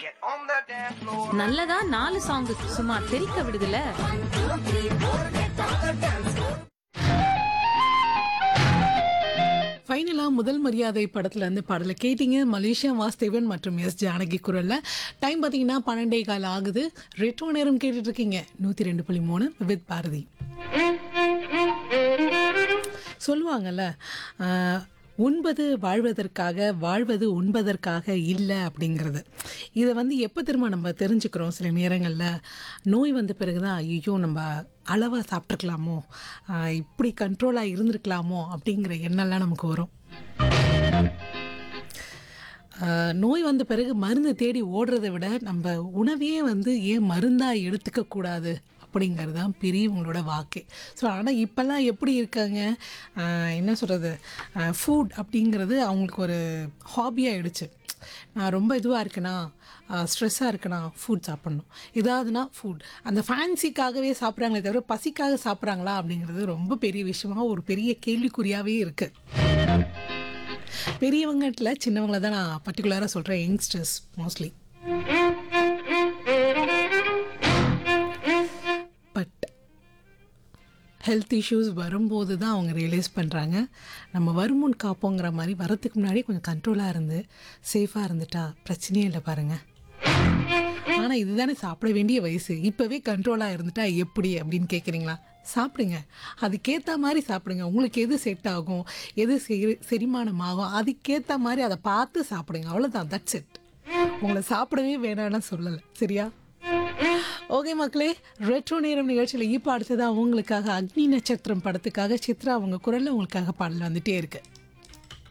Get on the dance floor. நல்லதா நாலு song சும்மா தெரிக்க விடுதுல ஃபைனலாக முதல் மரியாதை படத்துல இருந்து பாடலை கேட்டீங்க மலேசியா வாஸ்தேவன் மற்றும் எஸ் ஜானகி குரல்ல டைம் பார்த்தீங்கன்னா பன்னெண்டே கால் ஆகுது ரெட்ரோ நேரம் கேட்டுட்டு இருக்கீங்க நூற்றி ரெண்டு புள்ளி மூணு வித் பாரதி சொல்லுவாங்கல்ல ஆஹ், உண்பது வாழ்வதற்காக வாழ்வது உண்பதற்காக இல்லை அப்படிங்கிறது இதை வந்து எப்போ திரும்ப நம்ம தெரிஞ்சுக்கிறோம் சில நேரங்களில் நோய் வந்த பிறகு தான் ஐயோ நம்ம அளவாக சாப்பிட்ருக்கலாமோ ஆஹ், இப்படி கண்ட்ரோலாக இருந்திருக்கலாமோ அப்படிங்கிற எண்ணம்லாம் நமக்கு வரும் ஆஹ், நோய் வந்த பிறகு மருந்து தேடி ஓடுறதை விட நம்ம உணவையே வந்து ஏன் மருந்தாக எடுத்துக்க கூடாது அப்படிங்கிறது தான் பெரியவங்களோட வாக்கே ஸோ ஆனால் இப்போல்லாம் எப்படி இருக்காங்க ஆஹ், என்ன சொல்கிறது ஃபுட் அப்படிங்கிறது அவங்களுக்கு ஒரு ஹாபி ஆயிடுச்சு நான் ரொம்ப இதுவாக இருக்கேனா ஸ்ட்ரெஸ்ஸாக இருக்கேனா ஃபுட் சாப்பிட்ணும் ஏதாவதுனா ஃபுட் அந்த ஃபேன்சிக்காகவே சாப்பிட்றாங்களே தவிர பசிக்காக சாப்பிட்றாங்களா அப்படிங்கிறது ரொம்ப பெரிய விஷயமா ஒரு பெரிய கேள்விக்குறியாகவே இருக்குது பெரியவங்கட்டில் சின்னவங்கள தான் நான் பர்டிகுலராக சொல்கிறேன் youngsters mostly but health issues வரும்போது தான் அவங்க ரியலைஸ் பண்ணுறாங்க நம்ம வருமுன் காப்போங்கிற மாதிரி வரத்துக்கு முன்னாடி கொஞ்சம் கண்ட்ரோலாக இருந்து சேஃபாக இருந்துட்டா பிரச்சனையே இல்லை பாருங்கள் ஆனால் இதுதானே சாப்பிட வேண்டிய வயசு இப்போவே கண்ட்ரோலாக இருந்துட்டா எப்படி அப்படின்னு கேட்குறீங்களா சாப்பிடுங்க அதுக்கேற்ற மாதிரி சாப்பிடுங்க உங்களுக்கு எது செட் ஆகும் எது செரி செரிமானம் ஆகும் அதுக்கேற்ற மாதிரி அதை பார்த்து சாப்பிடுங்க அவ்வளோதான் தட்ஸ் இட் உங்களை சாப்பிடவே வேணாம்னு சொல்லலை சரியா ஓகே மக்களே ரெட்ரோ நேரம் நிகழ்ச்சியில் இப்போ அடுத்ததாக உங்களுக்காக அக்னி நட்சத்திரம் படத்துக்காக சித்ரா அவங்க குரலில் உங்களுக்காக பாடல் வந்துட்டே இருக்கு